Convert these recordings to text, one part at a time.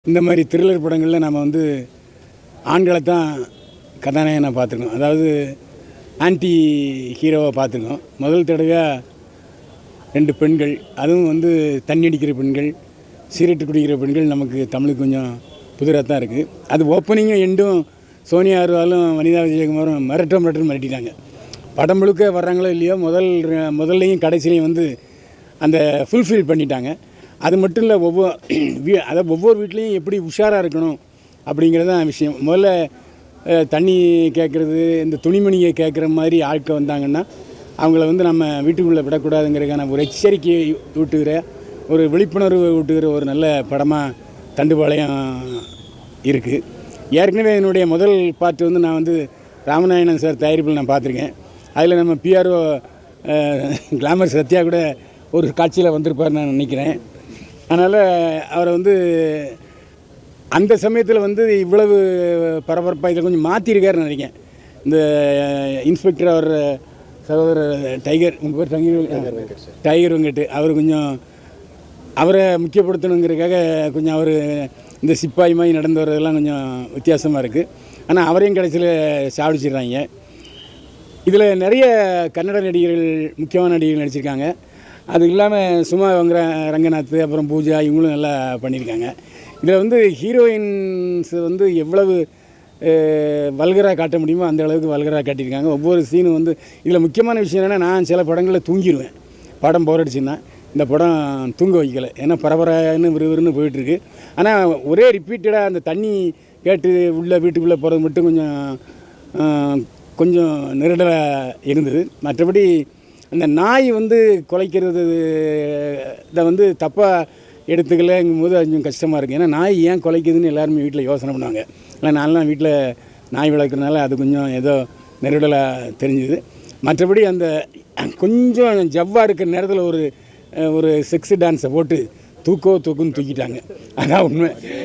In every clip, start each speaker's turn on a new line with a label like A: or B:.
A: இந்த மாதிரி த்ரில்லர் படங்களில் நம்ம வந்து ஆண்களை தான் கதாநாயகனாக பார்த்துருக்கோம் அதாவது ஆன்டி ஹீரோவை பார்த்துருக்கோம் முதல் தடவையாக ரெண்டு பெண்கள் அதுவும் வந்து தண்ணி அடிக்கிற பெண்கள் சிகரெட்டு குடிக்கிற பெண்கள் நமக்கு தமிழுக்கு கொஞ்சம் புதிராக தான் இருக்குது அது ஓப்பனிங்கும் எண்டும் சோனியா அருவாலும் வனிதா விஜயகுமாரும் மிரட்ட மிரட்டம் மிரட்டிட்டாங்க படம் முழுக்க வர்றாங்களோ இல்லையோ முதல் முதல்லையும் கடைசிலையும் வந்து அந்த ஃபுல்ஃபில் பண்ணிட்டாங்க அது மட்டும் இல்லை ஒவ்வொரு வீ அதாவது ஒவ்வொரு வீட்லேயும் எப்படி உஷாராக இருக்கணும் அப்படிங்கிறது தான் விஷயம் முதல்ல அஹ், தண்ணி கேட்குறது இந்த துணிமணியை கேட்குற மாதிரி ஆட்கள் வந்தாங்கன்னா அவங்கள வந்து நம்ம வீட்டுக்குள்ளே விடக்கூடாதுங்கிறதுக்கான ஒரு எச்சரிக்கையை ஊட்டுகிற ஒரு விழிப்புணர்வு ஊட்டுகிற ஒரு நல்ல படமாக தண்டுபாளையம் இருக்குது ஏற்கனவே என்னுடைய முதல் பாட்டு வந்து நான் வந்து ராமநாயணன் சார் தயாரிப்பில் நான் பார்த்துருக்கேன் அதில் நம்ம பிஆர்ஓ கிளாமர் சத்யா கூட ஒரு காட்சியில் வந்திருப்பார் நான் நினைக்கிறேன் அதனால் அவரை வந்து அந்த சமயத்தில் வந்து இவ்வளவு பரபரப்பாக இதில் கொஞ்சம் மாற்றிருக்காருன்னு நினைக்கிறேன் இந்த இன்ஸ்பெக்டர் அவர் சகோதரர் டைகர் உங்கள் பேர் டைகர் டைகர் வெங்கட் அவர் கொஞ்சம் அவரை முக்கியப்படுத்தணுங்கிறதுக்காக கொஞ்சம் அவர் இந்த சிப்பாய் மாதிரி நடந்து வர்றதெல்லாம் கொஞ்சம் வித்தியாசமாக இருக்குது ஆனால் அவரையும் கடைசியில் சாவடிச்சிடுறாங்க இதில் நிறைய கன்னட நடிகர்கள் முக்கியமான நடிகர்கள் நடிச்சிருக்காங்க அது இல்லாமல் சுமா வங்கர ரங்கநாத் அப்புறம் பூஜா இவங்களும் நல்லா பண்ணியிருக்காங்க இதில் வந்து ஹீரோயின்ஸ் வந்து எவ்வளவு வல்கராக காட்ட முடியுமோ அந்த அளவுக்கு வல்கராக காட்டியிருக்காங்க ஒவ்வொரு சீனும் வந்து இதில் முக்கியமான விஷயம் என்னென்னா நான் சில படங்களில் தூங்கிடுவேன் படம் போர் அடிச்சுன்னா இந்த படம் தூங்க வைக்கல ஏன்னா பரபரன்னு விறுவிறுன்னு போயிட்டுருக்கு ஆனால் ஒரே ரிப்பீட்டடாக அந்த தண்ணி கேட்டு உள்ள வீட்டுக்குள்ளே போகிறது மட்டும் கொஞ்சம் ஆஹ், கொஞ்சம் நெருடலாக இருந்தது மற்றபடி அந்த நாய் வந்து குலைக்கிறது இதை வந்து தப்பாக எடுத்துக்கலங்கும் போது அது கொஞ்சம் கஷ்டமாக இருக்குது ஏன்னா நாய் ஏன் குலைக்குதுன்னு எல்லாருமே வீட்டில் யோசனை பண்ணுவாங்க இல்லை நான்லாம் வீட்டில் நாய் வளர்க்குறதுனால அது கொஞ்சம் ஏதோ நெருடலாக தெரிஞ்சுது மற்றபடி அந்த கொஞ்சம் ஜவ்வாக இருக்கிற நேரத்தில் ஒரு அஹ், ஒரு செக்ஸு டான்ஸை போட்டு தூக்கோ தூக்குன்னு தூக்கிட்டாங்க அதான் உண்மை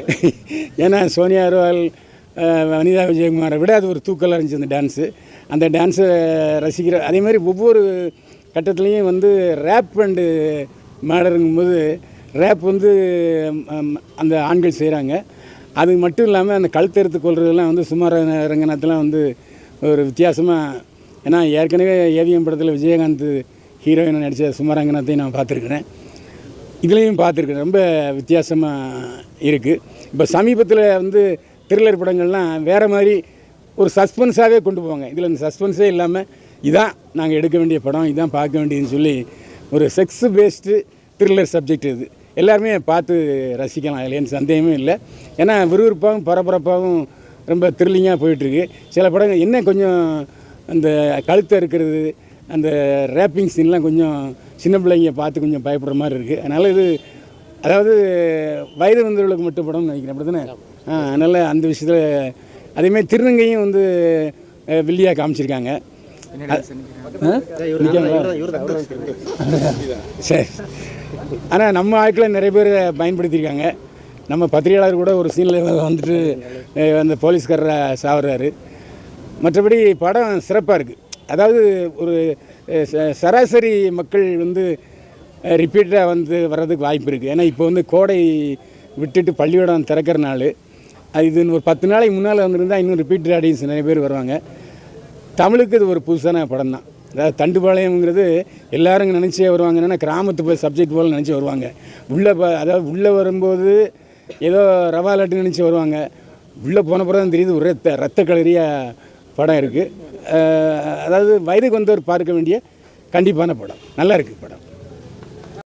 A: ஏன்னா சோனியா அகர்வால் அஹ், வனிதா விஜயகுமாரை விட அது ஒரு தூக்கலாக இருந்துச்சு அந்த டான்ஸு அந்த டான்ஸை ரசிக்கிற அதே மாதிரி ஒவ்வொரு கட்டத்துலேயும் வந்து ரேப் அண்டு மேடருங்கும்போது ரேப் வந்து ம், அந்த ஆண்கள் செய்கிறாங்க அது மட்டும் இல்லாமல் அந்த கழுத்தெடுத்து கொள்றதெல்லாம் வந்து சுமார ரங்கநாத்லாம் வந்து ஒரு வித்தியாசமாக ஏன்னா ஏற்கனவே ஏவிஎம் படத்தில் விஜயகாந்த் ஹீரோயின் நடித்த சுமரங்கநாத்தையும் நான் பார்த்துருக்குறேன் இதுலேயும் பார்த்துருக்கேன் ரொம்ப வித்தியாசமாக இருக்குது இப்போ சமீபத்தில் வந்து த்ரில்லர் படங்கள்லாம் வேறு மாதிரி ஒரு சஸ்பென்ஸாகவே கொண்டு போவாங்க இதில் இந்த சஸ்பென்ஸே இல்லாமல் இதான் நாங்கள் எடுக்க வேண்டிய படம் இதான் பார்க்க வேண்டியதுன்னு சொல்லி ஒரு செக்ஸ் பேஸ்டு த்ரில்லர் சப்ஜெக்ட் இது எல்லாருமே பார்த்து ரசிக்கலாம் அதில் எந்த சந்தேகமே இல்லை ஏன்னா விறுவிறுப்பாகவும் பரபரப்பாகவும் ரொம்ப த்ரில்லிங்காக போயிட்டுருக்கு சில படங்கள் என்ன கொஞ்சம் அந்த கழுத்தை இருக்கிறது அந்த ரேப்பிங் சீன்லாம் கொஞ்சம் சின்ன பிள்ளைங்க பார்த்து கொஞ்சம் பயப்படுற மாதிரி இருக்குது அதனால் இது அதாவது வயது வந்தவர்களுக்கு மட்டும் படம்னு நினைக்கிறேன் அப்படி தானே ஆ அதனால் அந்த விஷயத்தில் அதேமாதிரி திருநங்கையும் வந்து அஹ், வில்லியா காமிச்சிருக்காங்க ஆ? நிக்காங்களா? சரி ஆனால் நம்ம ஆட்களை நிறைய பேர் பயன்படுத்தியிருக்காங்க நம்ம பத்திரிகையாளர் கூட ஒரு சீனில் வந்துட்டு அஹ், அந்த போலீஸ்காரரை சாவுறாரு மற்றபடி படம் சிறப்பாக இருக்குது அதாவது ஒரு அஹ், ச- சராசரி மக்கள் வந்து ரிப்பீட்டாக வந்து வர்றதுக்கு வாய்ப்பு இருக்குது ஏன்னா இப்போ வந்து கோடை விட்டுட்டு பள்ளிக்கூடம் திறக்கிற நாள் அது இது ஒரு பத்து நாளைக்கு முன்னால் வந்திருந்தால் இன்னும் ரிப்பீட்டட் ஆடியன்ஸ் நிறைய பேர் வருவாங்க தமிழுக்கு இது ஒரு புதுசான படம் தான் அதாவது தண்டுபாளையம்ங்கிறது எல்லாரும் நினச்சே வருவாங்க என்னன்னா கிராமத்து போய் சப்ஜெக்ட் போல் நினச்சி வருவாங்க உள்ளே ப அதாவது உள்ளே வரும்போது ஏதோ ரவா லட்டு நினச்சி வருவாங்க உள்ளே போன பிறகு தான் தெரியுது ஒரு ரத்த ரத்த கலரியாக படம் இருக்குது அதாவது வயதுக்கு வந்தவர் பார்க்க வேண்டிய கண்டிப்பான படம் நல்லா இருக்குது படம்